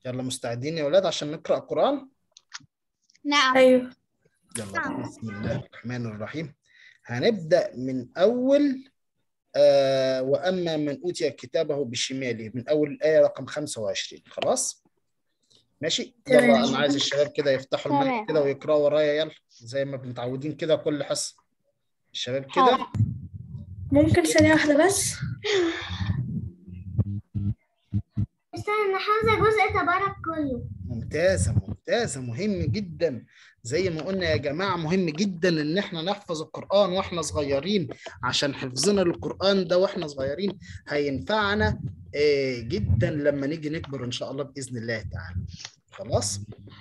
يلا مستعدين يا ولاد عشان نقرأ قرآن نعم أيوه يلا بسم الله الرحمن الرحيم هنبدأ من أول آه وأما من أوتي كتابه بشماله من أول الآية رقم 25 خلاص ماشي يلا تمام. أنا عايز الشباب كده يفتحوا تمام. المايك كده ويقرأوا ورايا يلا زي ما متعودين كده كل حصة الشباب كده حاضر. ممكن ثانية واحدة بس استنى انا حافظه جزء تبارك كله ممتازة ممتازة مهم جدا زي ما قلنا يا جماعة مهم جدا إن إحنا نحفظ القرآن وإحنا صغيرين عشان حفظنا للقرآن ده وإحنا صغيرين هينفعنا آه، جدا لما نيجي نكبر إن شاء الله بإذن الله تعالى خلاص؟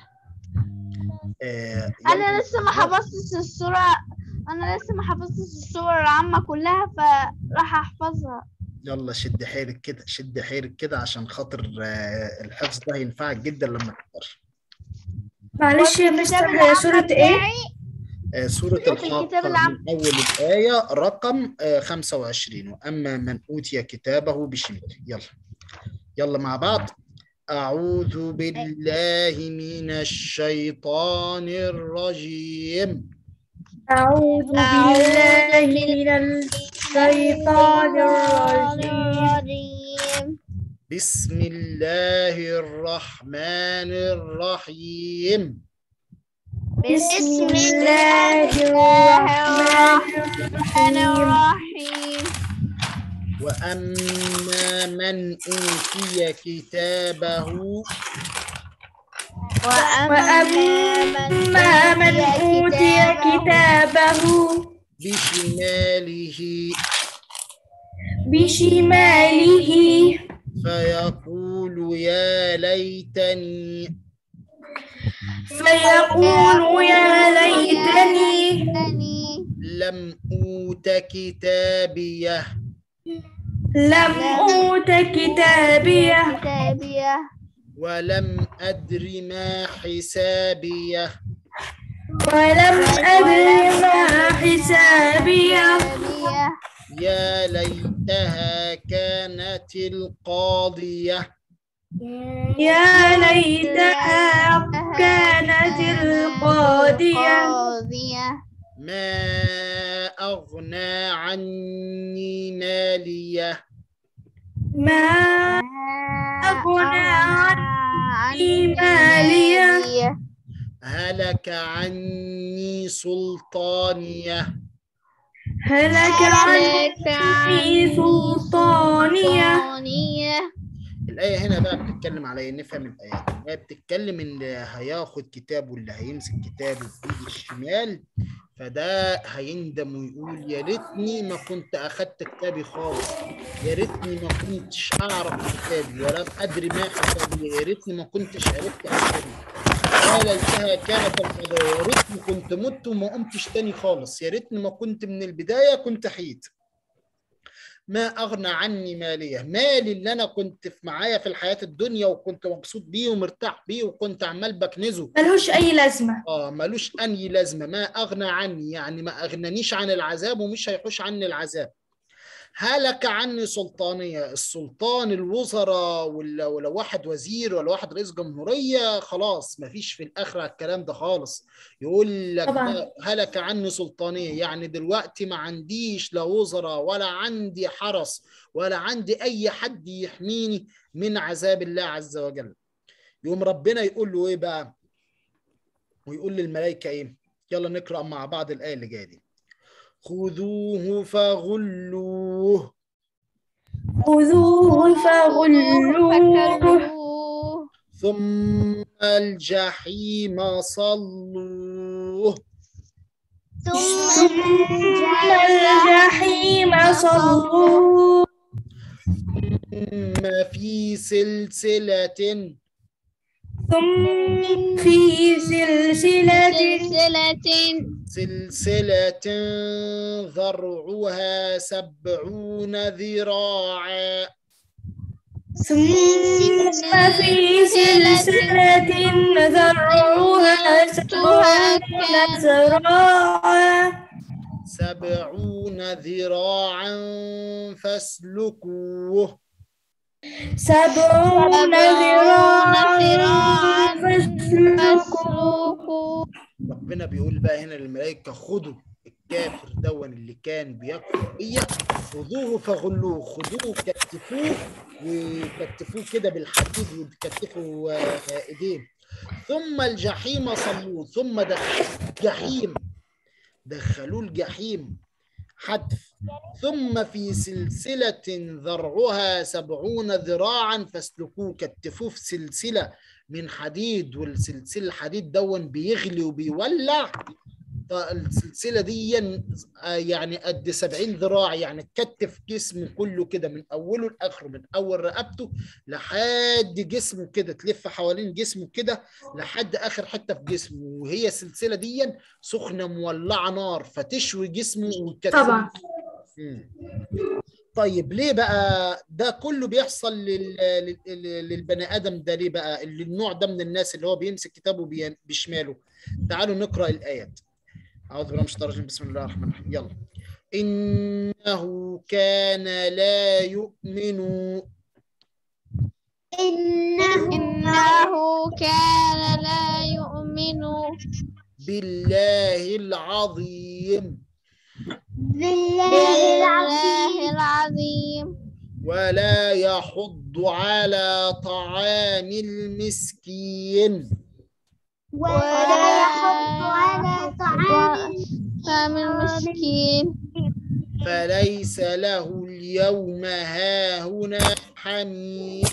آه، انا يلا. لسه ما حفظتش السورة انا لسه ما حفظتش السور العامة كلها فراح احفظها يلا شد حيلك كده شد حيلك كده عشان خاطر آه، الحفظ ده هينفعك جدا لما تكبر معلش يا الكتاب مستر العام هي سورة إيه؟ بتاعي آه، سورة في الكتاب الحاقة العام. من أول الآية رقم آه، 25 وأما من أوتي كتابه بشماله يلا يلا مع بعض أعوذ بالله من الشيطان الرجيم أعوذ بالله من الشيطان الرجيم بسم الله الرحمن الرحيم بسم الله الرحمن الرحيم الرحيم وأما من أوتي كتابه وأما من أوتي كتابه بشماله بشماله فيقول يا ليتني فيقول يا ليتني لم أوت كتابيه لم أوت كتابيه كتابية ولم أدر ما حسابيه ولم أدر ما حسابيه كتابية يا ليتها كانت القاضية يا ليتها كانت القاضية قاضية ما أغنى عني ماليه ما أغنى عني مالية هلك عني سلطانيه هلك عني سلطانية سلطانية الآية هنا بقى بتتكلم على إيه؟ نفهم الآية هي بتتكلم إن اللي هياخد كتابه اللي هيمسك كتابه بإيده الشمال فده هيندم ويقول يا ريتني ما كنت أخدت كتابي خالص يا ريتني ما كنتش أعرف كتابي ولم أدري ما حسابي يا ريتني ما كنتش عرفت كتابي يا ليتها كانت القضايا يا ريتني كنت مت وما قمتش تاني خالص يا ريتني ما كنت من البداية كنت حيد ما أغنى عني مالية مالي اللي أنا كنت في معايا في الحياة الدنيا وكنت مبسوط بيه ومرتاح بيه وكنت عمال بكنزه ملهوش أي لازمة آه ملوش أي لازمة ما أغنى عني يعني ما أغنانيش عن العذاب ومش هيحوش عني العذاب هلك عني سلطانية السلطان الوزراء ولا ولا واحد وزير ولا واحد رئيس جمهورية خلاص مفيش في الآخرة الكلام ده خالص يقول لك طبعاً. ده هلك عني سلطانية يعني دلوقتي ما عنديش لا وزراء ولا عندي حرس ولا عندي أي حد يحميني من عذاب الله عز وجل يقوم ربنا يقول له إيه بقى ويقول للملائكة إيه يلا نقرأ مع بعض الآية اللي جاية دي خذوه فغلوه خذوه فغلوه فكروه ثم الجحيم صلوه ثم الجحيم صلوه ثم في سلسلة ثم في سلسلة سلسلة سلسلة ذرعها سبعون ذراعا ثم في سلسلة ذرعها سبعون ذراعا سبعون ذراعا فاسلكوه سبعون ذراعا ذراعاً فاسلكوا فاسلكوا ربنا بيقول بقى هنا للملائكة خدوا الكافر دون اللي كان بيكفر بيا خذوه فغلوه خذوه كتفوه وكتفوه كده بالحديد وكتفوا آه، ايديه ثم الجحيم صلوه ثم دخلوه الجحيم دخلوه الجحيم حتف ثم في سلسلة ذرعها سبعون ذراعا فاسلكوه كتفوه في سلسلة من حديد والسلسلة الحديد دون بيغلي وبيولع فالسلسلة دي آه، يعني قد 70 ذراع يعني تكتف جسمه كله كده من أوله لآخره من أول رقبته لحد جسمه كده تلف حوالين جسمه كده لحد آخر حتة في جسمه وهي السلسلة دي سخنة مولعة نار فتشوي جسمه وتكتفه طبعا مم. طيب ليه بقى ده كله بيحصل لل... لل... للبني ادم ده ليه بقى اللي النوع ده من الناس اللي هو بيمسك كتابه بي... بشماله تعالوا نقرا الايات اعوذ بالله من الشيطان الرجيم بسم الله الرحمن الرحيم يلا انه كان لا يؤمن إنه إنه كان لا يؤمن بالله العظيم بالله العظيم بالله العظيم ولا يحض على طعام المسكين ولا يحض على طعام طعام المسكين فليس له اليوم هاهنا حميم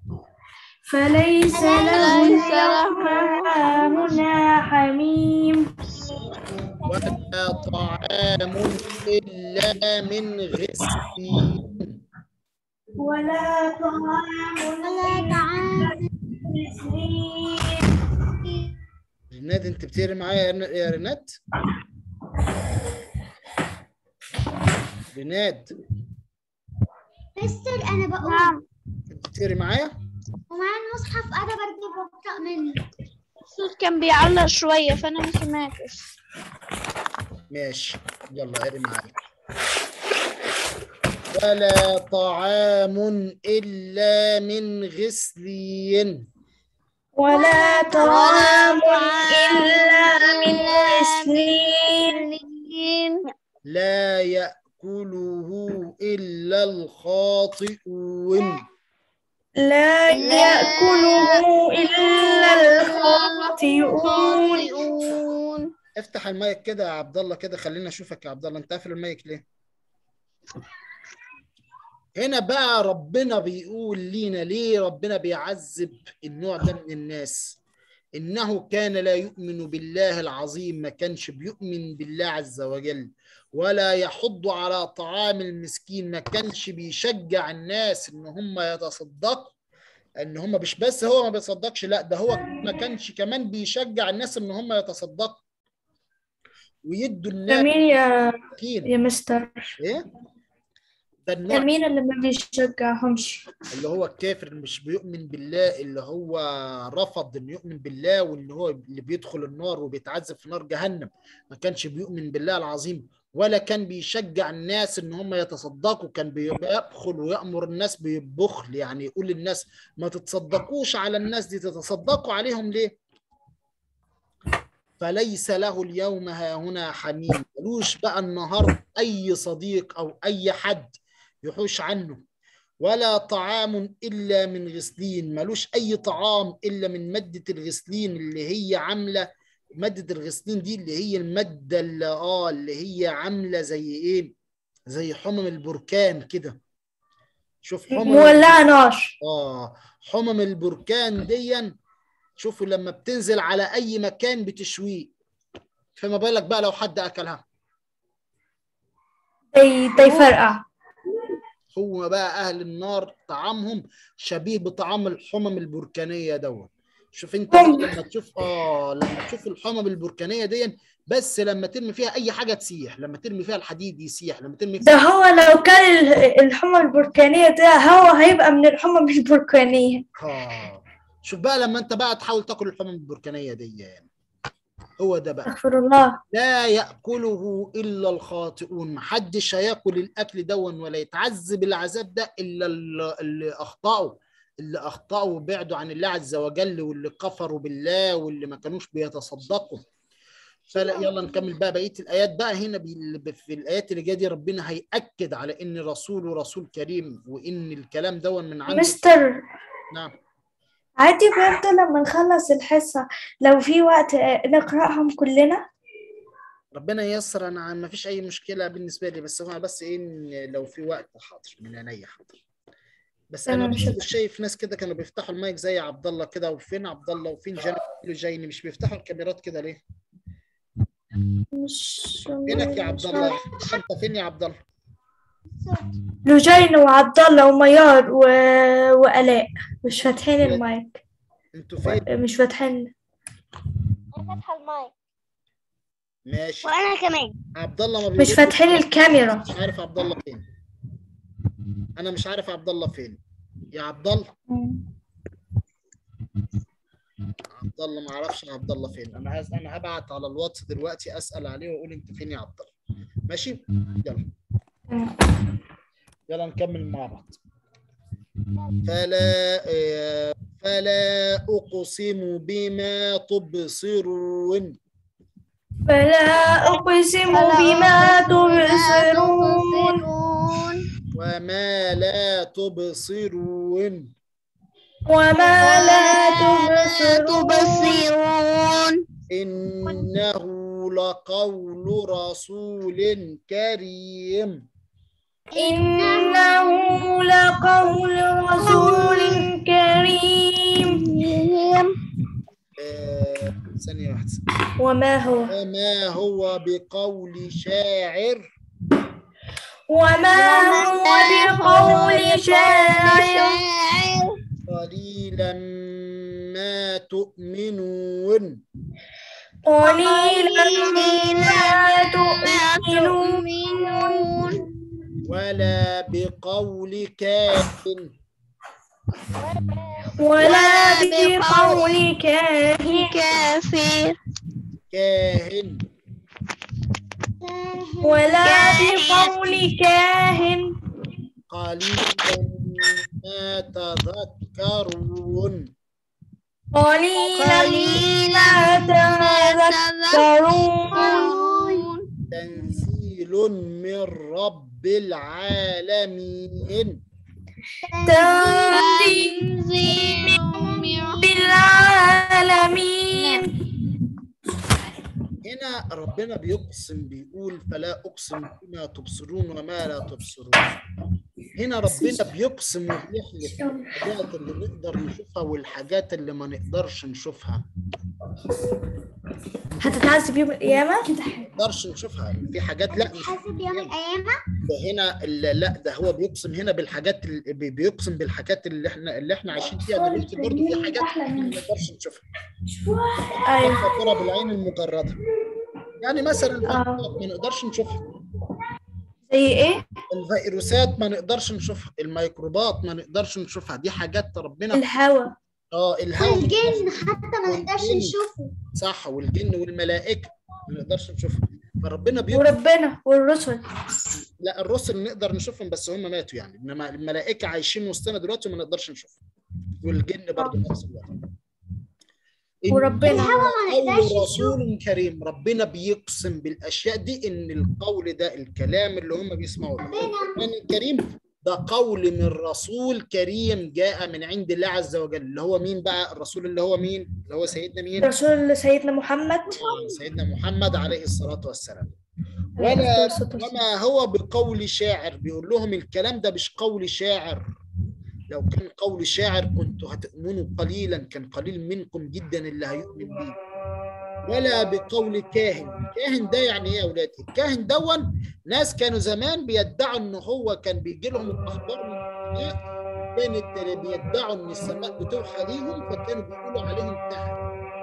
فليس له ليس اليوم له هنا حميم ولا طعام إلا من غسلين ولا طعام ولا طعام رناد انت بتقري معايا يا رن- يا رناد رناد مستر أنا بقول نعم انت بتقري معايا ومعايا المصحف أنا برضه بقرأ منه الصوت كان بيعلق شوية فأنا ما سمعتش ماشي يلا قري معايا ولا طعام إلا من غسلين ولا طعام إلا من غسلين لا يأكله إلا الخاطئون لا يأكله إلا الخاطئون خاطئون افتح المايك كده يا عبد الله كده خلينا اشوفك يا عبد الله انت قافل المايك ليه هنا بقى ربنا بيقول لينا ليه ربنا بيعذب النوع ده من الناس انه كان لا يؤمن بالله العظيم ما كانش بيؤمن بالله عز وجل ولا يحض على طعام المسكين ما كانش بيشجع الناس ان هم يتصدقوا ان هم مش بس هو ما بيصدقش لا ده هو ما كانش كمان بيشجع الناس ان هم يتصدقوا ويدوا ده الناس مين يا مسكين يا مستر ايه ده ده النوع مين اللي ما بيشجعهمش اللي هو الكافر اللي مش بيؤمن بالله اللي هو رفض انه يؤمن بالله وان هو اللي بيدخل النار وبيتعذب في نار جهنم ما كانش بيؤمن بالله العظيم ولا كان بيشجع الناس ان هم يتصدقوا كان بيبخل ويأمر الناس بالبخل يعني يقول للناس ما تتصدقوش على الناس دي تتصدقوا عليهم ليه فليس له اليوم ها هنا حميم ملوش بقى النهارده اي صديق او اي حد يحوش عنه ولا طعام الا من غسلين ملوش اي طعام الا من ماده الغسلين اللي هي عامله ماده الغسلين دي اللي هي الماده اللي اه اللي هي عامله زي ايه زي حمم البركان كده شوف حمم مولعة نار اه حمم البركان دي شوفوا لما بتنزل على اي مكان بتشويه فما بالك بقى لو حد اكلها دي دي فرقع هو بقى اهل النار طعامهم شبيه بطعام الحمم البركانيه دوت شوف انت بقى لما تشوف اه لما تشوف الحمم البركانيه دي بس لما ترمي فيها اي حاجه تسيح لما ترمي فيها الحديد يسيح لما ترمي ده فيها هو لو كان ال- الحمى البركانية ده هو هيبقى من الحمى البركانية اه شوف بقى لما انت بقى تحاول تاكل الحمم البركانيه دي يعني هو ده بقى استغفر الله لا يأكله إلا الخاطئون محدش هياكل الأكل دون ولا يتعذب العذاب ده إلا اللي- اللي أخطأوا اللي أخطأوا وبعدوا عن الله عز وجل واللي كفروا بالله واللي ما كانوش بيتصدقوا فلا يلا نكمل بقى بقية الآيات بقى هنا بي- في الآيات اللي جاية دي ربنا هيأكد على إن رسوله رسول كريم وإن الكلام دون من عنده مستر نعم عادي برضه لما نخلص الحصة لو في وقت آه، نقرأهم كلنا ربنا ييسر انا ما فيش اي مشكله بالنسبه لي بس هو بس ايه إن لو في وقت حاضر من عينيا حاضر بس انا تمام، بس شكرا. مش شايف ناس كده كانوا بيفتحوا المايك زي عبد الله كده وفين عبد الله وفين جنى جايني مش بيفتحوا الكاميرات كده ليه مش فينك يا عبد الله انت فين يا عبد الله لجين وعبد الله وميار و... وآلاء مش فاتحين المايك انتوا فين مش فاتحين انا فاتحه المايك ماشي وانا كمان عبد الله ما مش بيقولش- فاتحين الكاميرا مش عارف عبد الله فين انا مش عارف عبد الله فين يا عبد الله عبد الله ما اعرفش عبد الله فين انا هز... انا هبعت على الواتس دلوقتي اسال عليه واقول انت فين يا عبد الله ماشي يلا يلا نكمل مع بعض فلا آه، فلا اقسم بما تبصرون فلا أقسم بما تبصرون وما لا تبصرون وما لا تبصرون تبصرون انه لقول رسول كريم إنه لقول رسول كريم آه، ثانيه واحده وما هو وما هو بقول شاعر وما هو بقول شاعر قليلا ما تؤمنون قليلا ما تؤمنون ولا بقول كاهن ولا بقول كاهن كافر كاهن ولا بقول كاهن قليلا ما تذكرون قليلا ما تذكرون تنزيل من رب العالمين تنزيل بالعالمين هنا ربنا بيقسم بيقول فلا اقسم بما تبصرون وما لا تبصرون هنا ربنا بيقسم وبيحلف الحاجات اللي نقدر نشوفها والحاجات اللي ما نقدرش نشوفها هتتعذب يوم القيامة ما نقدرش نشوفها في حاجات لا مش حاسب يوم القيامة ده هنا ال- لا ده هو بيقسم هنا بالحاجات اللي بي- بيقسم بالحاجات اللي احنا اللي احنا عايشين فيها دلوقتي برضه في حاجات ما نقدرش نشوفها أيوة الخطوره بالعين المجرده يعني مثلا آه. الفيروسات ما نقدرش نشوفها زي إيه؟ الفيروسات ما نقدرش نشوفها الميكروبات ما نقدرش نشوفها دي حاجات ربنا الهوا اه الهواء والجن حتى ما نقدرش والجن. نشوفه صح والجن والملائكه ما نقدرش نشوفها فربنا بيقول وربنا والرسل لا الرسل نقدر نشوفهم بس هم ماتوا يعني انما الملائكه عايشين وسطنا دلوقتي وما نقدرش نشوفهم والجن برضه نفس الوقت إن وربنا. الهوا ما قول نقدرش نشوفه رسول كريم ربنا بيقسم بالاشياء دي ان القول ده الكلام اللي هم بيسمعوه القرآن الكريم ده قول من رسول كريم جاء من عند الله عز وجل اللي هو مين بقى الرسول اللي هو مين اللي هو سيدنا مين رسول سيدنا محمد سيدنا محمد عليه الصلاة والسلام عليه ولا الصلاة والسلام. وما هو بقول شاعر بيقول لهم الكلام ده مش قول شاعر لو كان قول شاعر كنتوا هتؤمنوا قليلا كان قليل منكم جدا اللي هيؤمن بيه ولا بقول كاهن كاهن ده يعني ايه يا اولاد الكاهن دون ناس كانوا زمان بيدعوا ان هو كان بيجي لهم الاخبار من السماء كانت بيدعوا ان السماء بتوحى ليهم فكانوا بيقولوا عليهم كهنه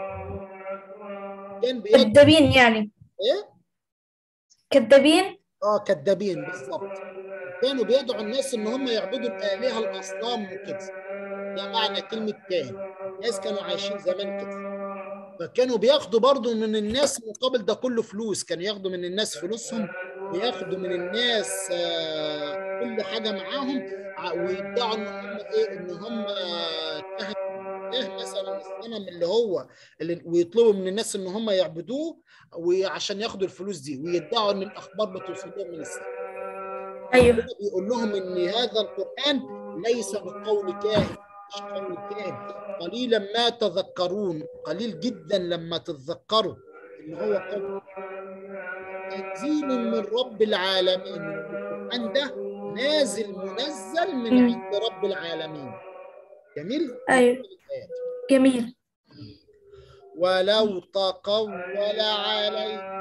كان بيدعوا كذابين يعني ايه كذابين اه كذابين بالظبط كانوا بيدعوا الناس ان هم يعبدوا الالهه الاصنام وكده ده معنى كلمه كاهن ناس كانوا عايشين زمان كده فكانوا بياخدوا برضو من الناس مقابل ده كله فلوس كانوا ياخدوا من الناس فلوسهم وياخدوا من الناس آه، كل حاجه معاهم ع- ويدعوا ان هم ايه ان هم كهنه إله مثلا الصنم اللي هو اللي ويطلبوا من الناس ان هم يعبدوه وعشان ياخدوا الفلوس دي ويدعوا ان الاخبار بتوصل لهم من السماء ايوه ربنا بيقول لهم ان هذا القران ليس بقول كاهن مش قول كاهن قليلا ما تذكرون قليل جدا لما تتذكروا ان هو قول تنزيل من رب العالمين القران ده نازل منزل من مم. عند رب العالمين جميل ايوه الآيات. جميل ولو تقول علينا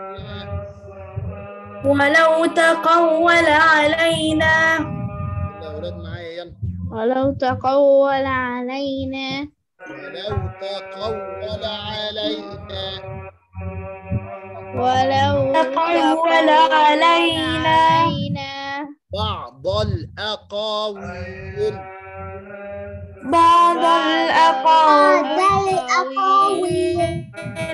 ولو تقول علينا يلا يا اولاد معايا يلا ولو تقول علينا ولو تقول علينا ولو تقول علينا علينا بعض الأقاويل بعض الأقاويل.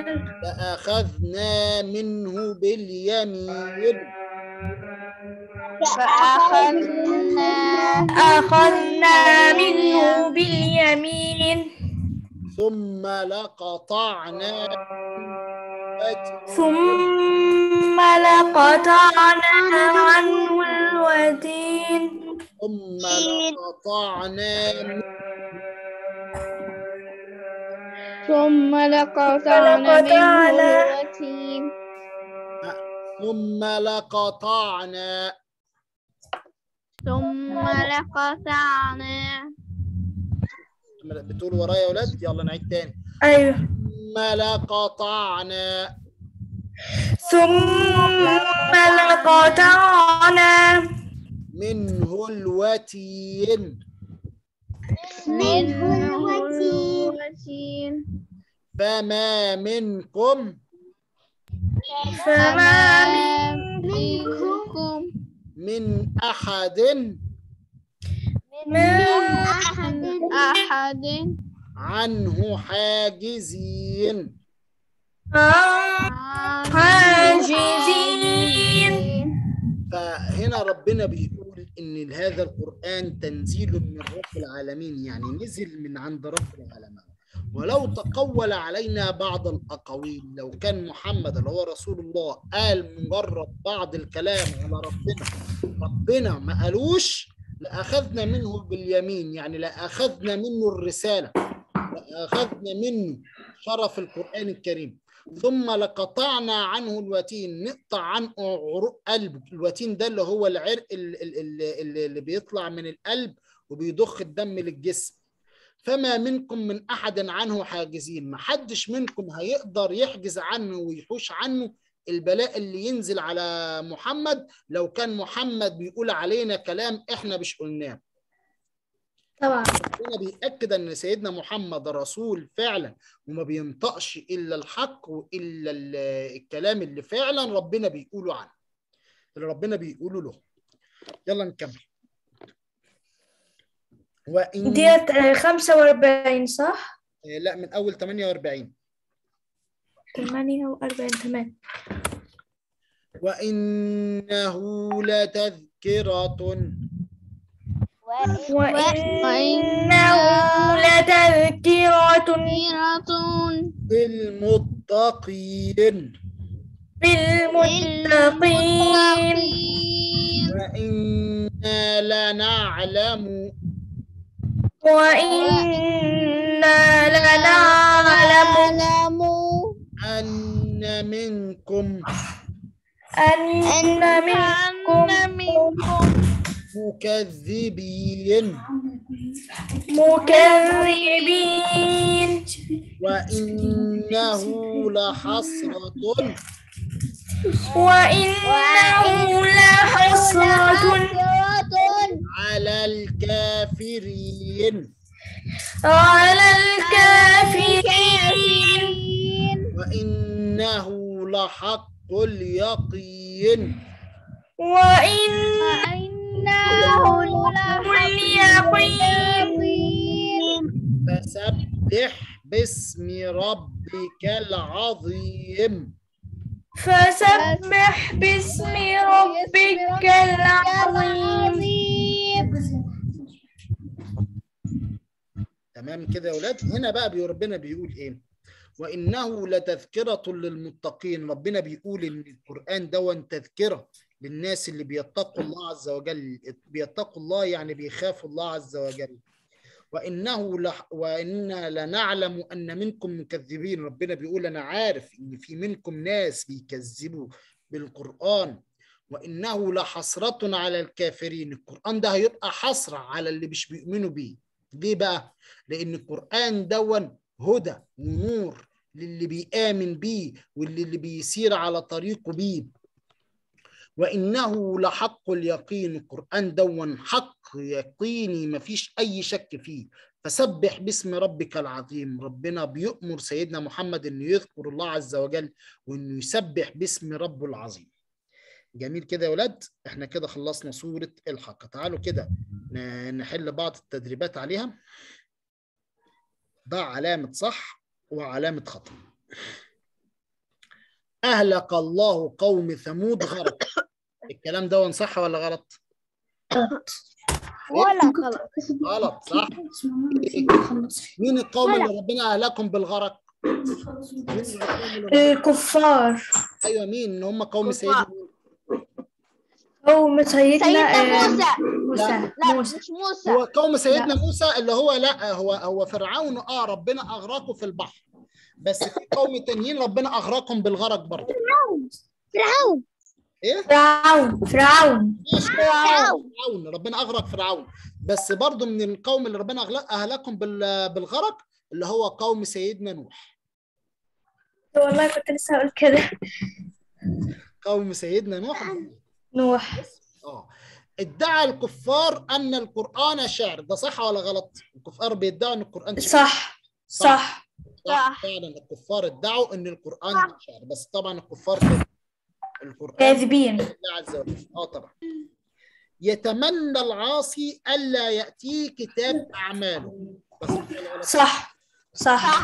لأخذنا منه باليمين فأخذنا أخذنا منه باليمين ثم لقطعنا ثم لقطعنا عنه الوتين ثم لقطعنا ثم لقطعنا منه فلقطعنا. الوتين ثم لقطعنا ثم لقطعنا بتقول ورايا يا ولاد يلا نعيد تاني أيوه ثم لقطعنا ثم لقطعنا منه الوتين منه الوتين. الوتين فما منكم فما منكم من أحد من أحد أحد عنه حاجزين حاجزين فهنا ربنا بيقول ان هذا القران تنزيل من رب العالمين يعني نزل من عند رب العالمين ولو تقول علينا بعض الاقاويل لو كان محمد اللي هو رسول الله قال مجرد بعض الكلام على ربنا ربنا ما قالوش لاخذنا منه باليمين يعني لاخذنا منه الرساله لاخذنا منه شرف القران الكريم ثم لقطعنا عنه الوتين نقطع عنه عروق قلب الوتين ده اللي هو العرق ال- ال- ال- ال- اللي بيطلع من القلب وبيضخ الدم للجسم فما منكم من احد عنه حاجزين ما حدش منكم هيقدر يحجز عنه ويحوش عنه البلاء اللي ينزل على محمد لو كان محمد بيقول علينا كلام احنا مش قلناه طبعا ربنا بيأكد ان سيدنا محمد رسول فعلا وما بينطقش الا الحق والا ال- الكلام اللي فعلا ربنا بيقوله عنه اللي ربنا بيقوله له يلا نكمل وإن ديت آه، 45 صح؟ آه، لا من اول 48 48 تمام وإنه لتذكرة وإنه لتذكرة كثيرة للمتقين بالمتقين وإنا لنعلم وإنا لنعلم نعلم أن منكم أن منكم أن منكم مكذبين مكذبين وإنه لحسرة وإنه لحسرة على الكافرين على الكافرين وإنه لحق اليقين وإنه اليقين فسبح باسم ربك العظيم فسبح باسم ربك العظيم تمام كده يا ولاد هنا بقى بي- ربنا بيقول ايه وانه لتذكره للمتقين ربنا بيقول ان القران ده تذكره للناس اللي بيتقوا الله عز وجل بيتقوا الله يعني بيخافوا الله عز وجل وانه لح وان لنعلم ان منكم مكذبين ربنا بيقول انا عارف ان في منكم ناس بيكذبوا بالقران وانه لحسره على الكافرين القران ده هيبقى حسره على اللي مش بيؤمنوا بيه ليه بقى لان القران دون هدى ونور للي بيآمن بيه واللي اللي بيسير على طريقه بيه وإنه لحق اليقين القرآن دون حق يقيني مفيش أي شك فيه فسبح باسم ربك العظيم ربنا بيؤمر سيدنا محمد أنه يذكر الله عز وجل وأنه يسبح باسم ربه العظيم جميل كده يا ولاد احنا كده خلصنا سورة الحق تعالوا كده ن- نحل بعض التدريبات عليها ضع علامة صح وعلامة خطأ أهلك الله قوم ثمود غرق الكلام ده صح ولا غلط؟ ولا غلط غلط صح؟ مين القوم اللي ربنا أهلكم بالغرق؟ مين القوم اللي- الكفار أيوه مين؟ إن هم قوم كفار. سيدنا قوم سيدنا سيدنا آه، موسى موسى لا موسى مش موسى هو قوم سيدنا موسى اللي هو لا هو هو فرعون اه ربنا اغرقه في البحر بس في قوم تانيين ربنا اغرقهم بالغرق برضه فرعون ايه فرعون فرعون ماشي فرعون. فرعون ربنا اغرق فرعون بس برضه من القوم اللي ربنا أغلق اهلكهم بال- بالغرق اللي هو قوم سيدنا نوح والله كنت لسه هقول كده قوم سيدنا نوح نوح اه ادعى الكفار ان القران شعر ده صح ولا غلط الكفار بيدعوا ان القران شعر صح صح صح فعلا الكفار ادعوا ان القران ده شعر بس طبعا الكفار كده. القران كاذبين الله عز وجل اه طبعا يتمنى العاصي الا ياتيه كتاب اعماله بس ولا غلط؟ صح صح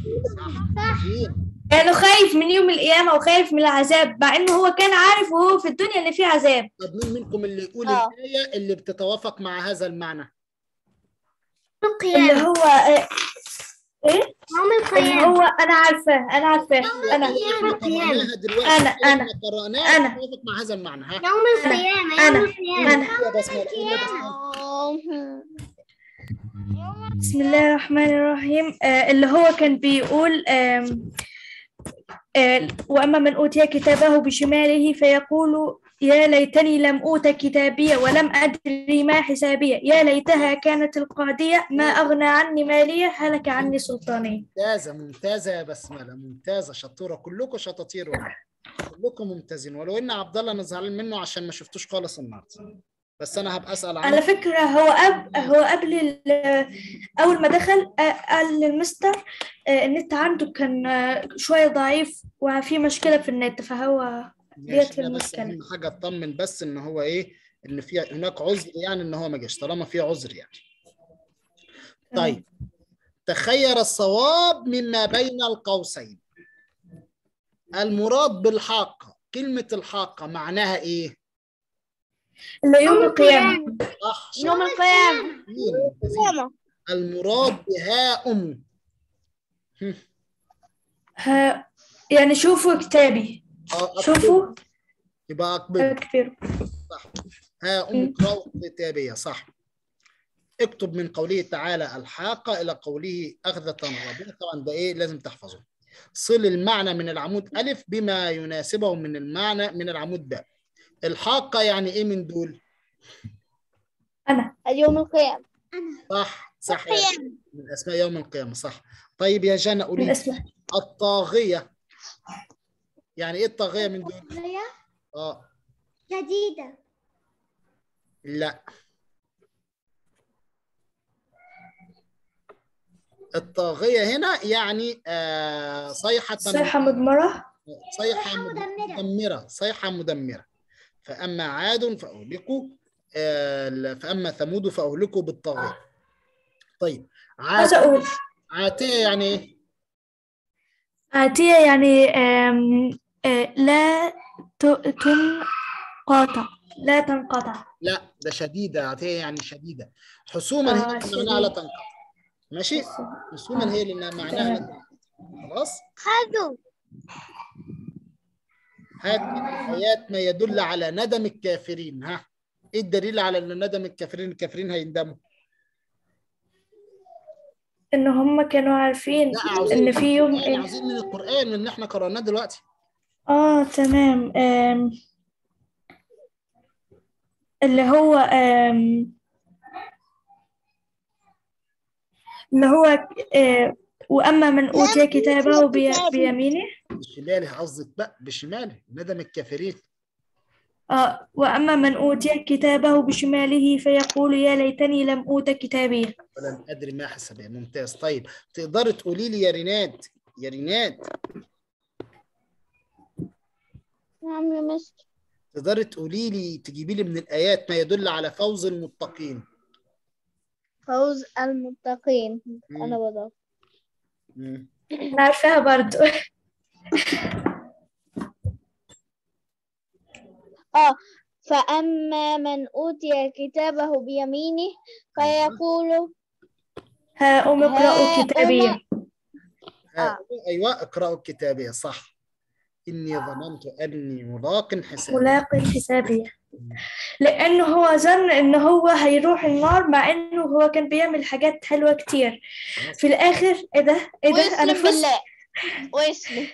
صح لأنه خايف من يوم القيامة وخايف من العذاب مع إنه هو كان عارف وهو في الدنيا إن في عذاب طب مين منكم اللي يقول آه. الايه اللي بتتوافق مع هذا المعنى اللي القيامة هو آه، إيه يوم اللي القيامة هو أنا عارفاه أنا عارفاه أنا الآية اللي القيامة. قرأناها دلوقتي أنا- الآية أنا. اللي قرأناها أنا. بتتوافق مع هذا المعنى ها يوم القيامة أنا. يوم القيامة أنا يا بسمة قول يا بسمة بسم الله الرحمن الرحيم آه اللي هو كان بيقول آم، آه وأما من أوتي كتابه بشماله فيقول يا ليتني لم أوت كتابية ولم أدري ما حسابية يا ليتها كانت القاضية ما أغنى عني مالية هلك عني سلطانية ممتازة ممتازة يا بسملة ممتازة شطورة كلكم شطاطير والله كلكم ممتازين ولو ان عبد الله انا زعلان منه عشان ما شفتوش خالص النهارده بس انا هبقى اسال على عنه فكرة هو أب هو قبل ال- أول ما دخل آه، قال للمستر آه، النت عنده كان آه، شوية ضعيف وفي مشكلة في النت فهو ديت ماشي لا بس المشكلة. اهم حاجه اطمن بس ان هو ايه ان في هناك عذر يعني ان هو ما جاش طالما في عذر يعني طيب تخير الصواب مما بين القوسين المراد بالحاقه كلمه الحاقه معناها ايه اللي يوم القيامة صح يوم القيامة شاطرين، ممتازين. المراد بها ام ها يعني شوفوا كتابي آه، أكبر. شوفوا يبقى اكبر كتير صح ها ام قراءة كتابية صح اكتب من قوله تعالى الحاقة إلى قوله أخذة رابية طبعا ده إيه لازم تحفظه صل المعنى من العمود ألف بما يناسبه من المعنى من العمود باء الحاقة يعني إيه من دول أنا اليوم القيامة صح صح يا من أسماء يوم القيامة صح طيب يا جنى من قولي اسمه الطاغية يعني إيه الطاغية من دول آه جديدة لا الطاغية هنا يعني آه صيحة صيحة مدمرة صيحة مدمرة. مدمرة صيحة مدمرة فأما عاد فأهلكوا آه، فأما ثمود فأهلكوا بالطاغية طيب عاد عايزة أقول عاتية يعني ايه؟ عاتية يعني آم، آه، لا ت- تنقطع لا تنقطع لا ده شديدة عاتية يعني شديدة حسوما هي آه، اللي معناها لا شديد. تنقطع ماشي؟ حسوما هي اللي معناها لا تمام. تنقطع خلاص؟ خدوا هات من الآيات ما يدل على ندم الكافرين ها ايه الدليل على ان ندم الكافرين الكافرين هيندموا إن هم كانوا عارفين لا عاوزين إن من في يوم القرآن، إيه عاوزين من القرآن اللي احنا قرأناه دلوقتي آه تمام آم، اللي هو آم، اللي هو آه، وأما من أوتي كتابه بي- بيمينه بشماله قصدك بقى بشماله ندم الكافرين آه وأما من أوتي كتابه بشماله فيقول يا ليتني لم أوت كتابي ولم ادري ما حسبه ممتاز طيب تقدري تقولي لي يا ريناد يا ريناد نعم يا مستر تقدري تقولي لي تجيبي لي من الايات ما يدل على فوز المتقين فوز المتقين مم. أنا بدأ مم. أنا عارفاها برضو آه فأما من أوتي كتابه بيمينه فيقول هاؤم اقرأوا هاؤم كتابي ها، ايوه اقرأوا الكتابية صح اني ظننت اني ملاق حسابي ملاق حسابي لأنه هو ظن إن هو هيروح النار مع إنه هو كان بيعمل حاجات حلوة كتير في الآخر إيه ده إيه ده أنا ويسلم فزت بالله ويسلم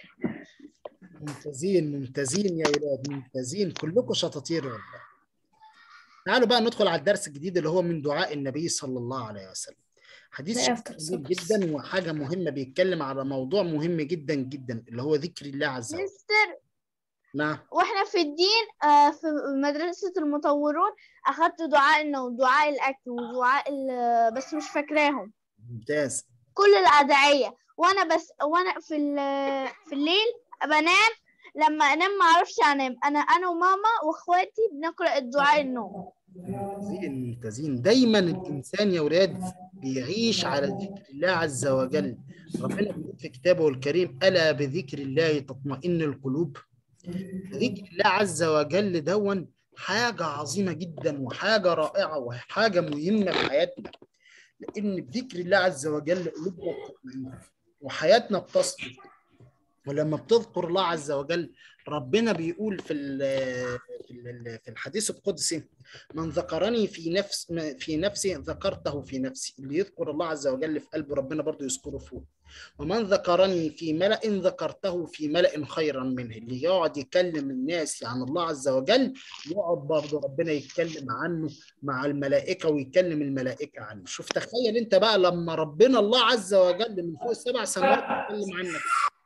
ممتازين ممتازين يا ولاد ممتازين كلكم شطاطير والله تعالوا بقى ندخل على الدرس الجديد اللي هو من دعاء النبي صلى الله عليه وسلم حديث لا شيق أفضل جميل صبر. جدا وحاجة مهمة بيتكلم على موضوع مهم جدا جدا اللي هو ذكر الله عز وجل مستر نعم واحنا في الدين آه، في مدرسة المطورون أخدت دعاء النوم دعاء الأكل ودعاء ال- بس مش فاكراهم ممتاز كل الأدعية وأنا بس وأنا في ال- في الليل بنام لما أنام ما أعرفش أنام أنا أنا وماما وإخواتي بنقرأ الدعاء النوم ممتازين ممتازين دايما الانسان يا ولاد بيعيش على ذكر الله عز وجل ربنا بيقول في كتابه الكريم الا بذكر الله تطمئن القلوب ذكر الله عز وجل دون حاجه عظيمه جدا وحاجه رائعه وحاجه مهمه في حياتنا لان بذكر الله عز وجل قلوبنا بتطمئن وحياتنا بتصفي ولما بتذكر الله عز وجل ربنا بيقول في ال- في ال- في الحديث القدسي من ذكرني في نفس في نفسي ذكرته في نفسي اللي يذكر الله عز وجل في قلبه ربنا برضه يذكره فوق ومن ذكرني في ملأ ذكرته في ملأ خيرا منه اللي يقعد يكلم الناس عن الله عز وجل يقعد برضه ربنا يتكلم عنه مع الملائكة ويكلم الملائكة عنه شوف تخيل انت بقى لما ربنا الله عز وجل من فوق السبع سماوات يتكلم عنك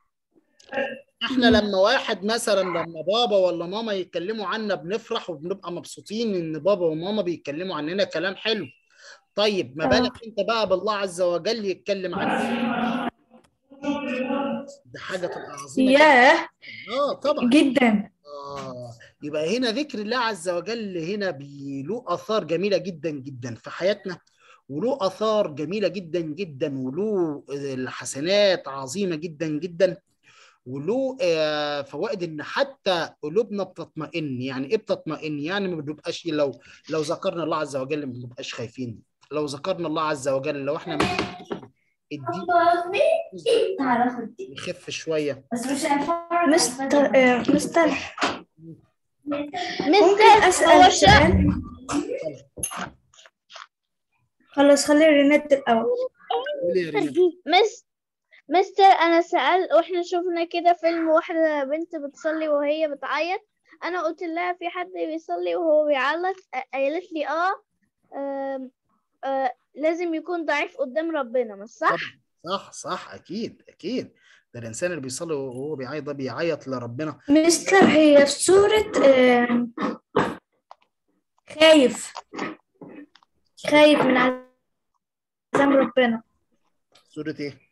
احنا لما واحد مثلا لما بابا ولا ماما يتكلموا عنا بنفرح وبنبقى مبسوطين ان بابا وماما بيتكلموا عننا كلام حلو طيب ما آه. بالك انت بقى بالله عز وجل يتكلم عنك ده حاجة تبقى عظيمة جداً. ياه اه طبعا جدا آه يبقى هنا ذكر الله عز وجل هنا بي- له آثار جميلة جدا جدا في حياتنا وله آثار جميلة جدا جدا وله الحسنات عظيمة جدا جدا وله آه، فوائد ان حتى قلوبنا بتطمئن يعني ايه بتطمئن يعني ما بنبقاش لو لو ذكرنا الله عز وجل ما بنبقاش خايفين لو ذكرنا الله عز وجل لو احنا الدين يخف شويه مستر آه، مستر ممكن مستر هو أسأل شاء سؤال خلاص خلي رينات الأول قولي يا ريم. مس مستر انا سأل واحنا شفنا كده فيلم واحدة بنت بتصلي وهي بتعيط انا قلت لها في حد بيصلي وهو بيعيط أ- قالت لي اه آم، آه، لازم يكون ضعيف قدام ربنا مش صح صح صح اكيد اكيد ده الانسان اللي بيصلي وهو بيعيط ده بيعيط لربنا مستر هي في سورة آه، خايف خايف من عذاب ربنا سوره ايه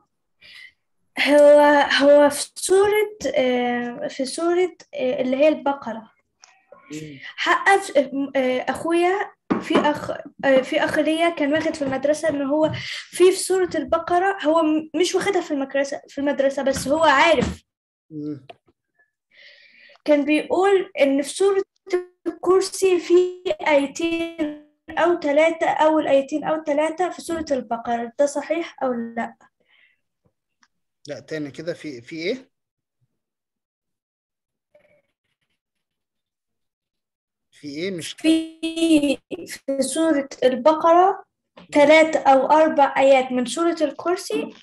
هو هو في سورة آه، في سورة آه، اللي هي البقرة حقق آه، أخويا في أخ آه، في أخ ليا كان واخد في المدرسة إن هو في في سورة البقرة هو م- مش واخدها في المدرسة في المدرسة بس هو عارف مم. كان بيقول إن في سورة الكرسي في آيتين أو ثلاثة أول آيتين أو ثلاثة في سورة البقرة ده صحيح أو لا؟ لا تاني كده في في ايه في ايه مش في في سورة البقرة ثلاثة أو أربع آيات من سورة الكرسي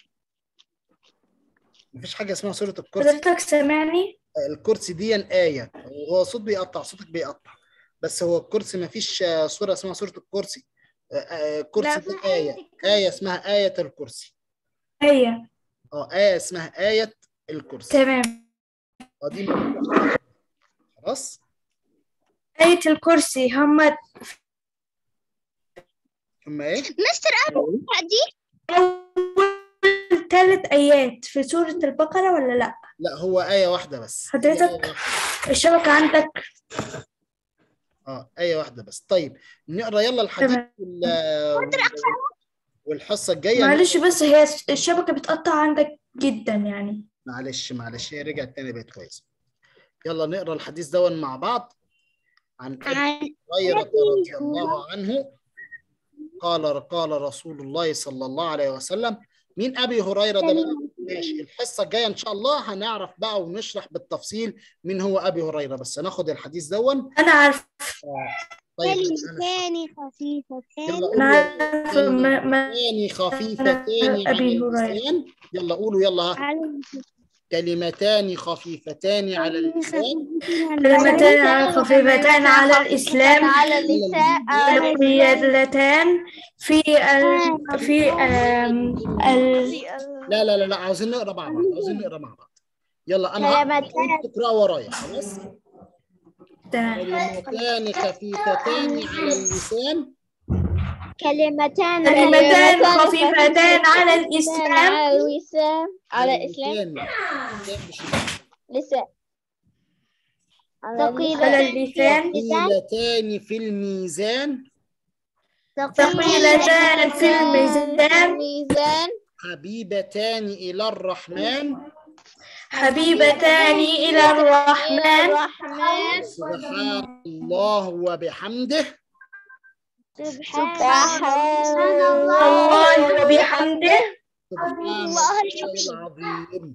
مفيش حاجه اسمها سوره الكرسي حضرتك سامعني؟ الكرسي دي آية هو صوت بيقطع صوتك بيقطع بس هو الكرسي ما فيش سورة اسمها سورة الكرسي آه، آه، الكرسي دي آية آية اسمها آية الكرسي هي اه آية اسمها آية الكرسي تمام اه دي موجودة. خلاص آية الكرسي هم ثم ايه مستر أنا دي أول ثلاث آيات في سورة البقرة ولا لأ؟ لا هو آية واحدة بس هي حضرتك؟ آية واحدة. الشبكة عندك اه آية واحدة بس طيب نقرا يلا الحديث تمام. وال... والحصة الجاية معلش بس هي الشبكة بتقطع عندك جدا يعني معلش معلش هي رجعت تاني بقت كويس يلا نقرا الحديث دون مع بعض عن أبي عن هريرة رضي الله عنه قال قال رسول الله صلى الله عليه وسلم مين أبي هريرة ده بقى؟ ماشي الحصة الجاية إن شاء الله هنعرف بقى ونشرح بالتفصيل مين هو أبي هريرة بس هناخد الحديث دون أنا عارف طيب كلمتان خفيفتان يلا أنا قولوا عارف ما ما كلمتان خفيفتان على أبي هريرة. اللسان يلا قولوا يلا ها. على كلمتان خفيفتان على اللسان كلمتان خفيفتان على الإسلام على اللسان على ثقيلتان في ال... في آم، ال... لا لا لا لا عاوزين نقرا مع بعض عاوزين نقرا مع بعض يلا انا هقرا كلمتان. وانتوا تقراوا ورايا خلاص تمام. كلمتان خفيفتان على اللسان كلمتان كلمتان خفيفتان على الإسلام على الوسام على الإسلام اللسان. اللسان مش لسان على اللسان ثقيلتان في الميزان ثقيلتان في الميزان ميزان حبيبتان الى الرحمن حبيبتان إلى الرحمن الرحمن سبحان الله وبحمده سبحان الله وبحمده سبحان الله العظيم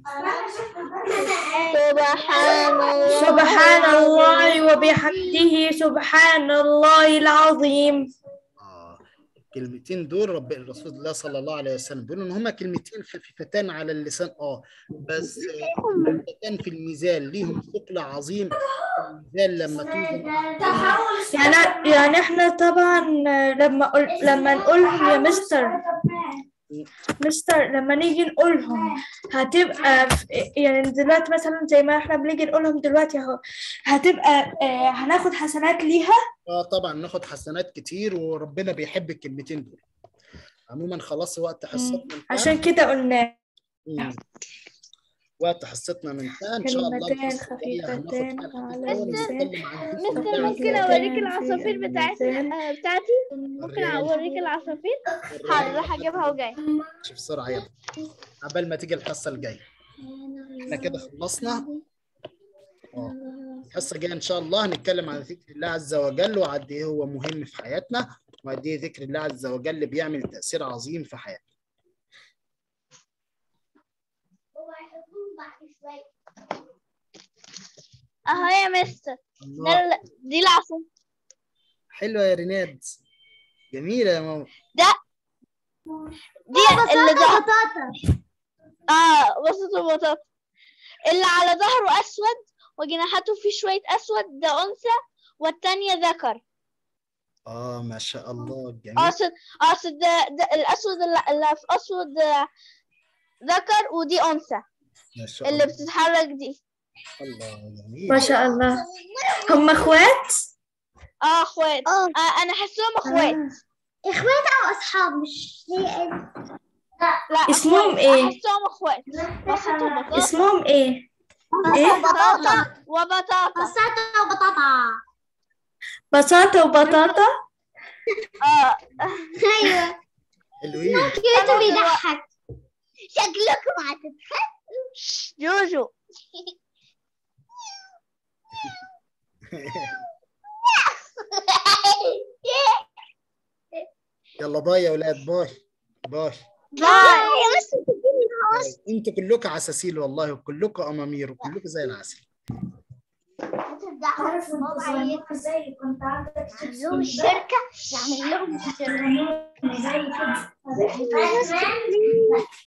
سبحان الله سبحان الله وبحمده سبحان الله العظيم آه. الكلمتين دول رب الرسول الله صلى الله عليه وسلم بيقولوا ان هما كلمتين خفيفتان على اللسان اه بس آه، خفيفتان في الميزان ليهم ثقل عظيم الميزان لما توزن يعني يعني احنا طبعا لما قل... لما نقولهم يا مستر مستر لما نيجي نقولهم هتبقى في- يعني دلوقتي مثلا زي ما احنا بنيجي نقولهم دلوقتي اهو هتبقى آه، هناخد حسنات ليها اه طبعا ناخد حسنات كتير وربنا بيحب الكلمتين دول عموما خلاص وقت حصتنا انتهى. عشان كده قلنا مم. وقت حصتنا من انتهى ان شاء الله كلمتان الحصة الجاية هناخد خفيفتان فيها على الحديث اللسان. ونتكلم عن جزء مستر الله ممكن عز اوريك وجل. العصافير بتاعتي آه، بتاعتي ممكن اوريك العصافير حاضر راح اجيبها وجاي شوف بسرعة يلا قبل ما تيجي الحصة الجاية احنا كده خلصنا اه الحصة الجاية ان شاء الله هنتكلم عن ذكر الله عز وجل وقد ايه هو مهم في حياتنا وقد ايه ذكر الله عز وجل بيعمل تأثير عظيم في حياتنا اهو يا مستر الله ده ال- دي العصافير حلوة يا ريناد جميلة يا ماما دي اللي ده اه بسط البطاطا اللي على ظهره اسود وجناحاته فيه شوية اسود ده انثى والتانية ذكر اه ما شاء الله جميل اقصد اقصد ده, ده الاسود اللي, اللي في اسود ده ذكر ودي انثى ما شاء اللي الله بتتحرك دي الله جميل ما شاء الله هم اخوات اه اخوات اه آه انا احسهم اخوات اخوات او اصحاب مش زي لا اسمهم أخوات. إيه؟ احسهم اخوات بسط وبطاطا اسمهم ايه ايه بطاطا وبطاطا بساطة وبطاطا بساطة وبطاطا اه ايوه حلوين كيوت بيضحك شكلكم هتضحكوا جوجو يلا باي يا ولاد باي باي باي بس تديني الهواس انتوا كلكم عساسيل والله وكلكم امامير وكلكم زي العسل هتبدأ بابا ازاي كنت عندك يعمل لهم الشركة يعمل لهم الشركة زي كده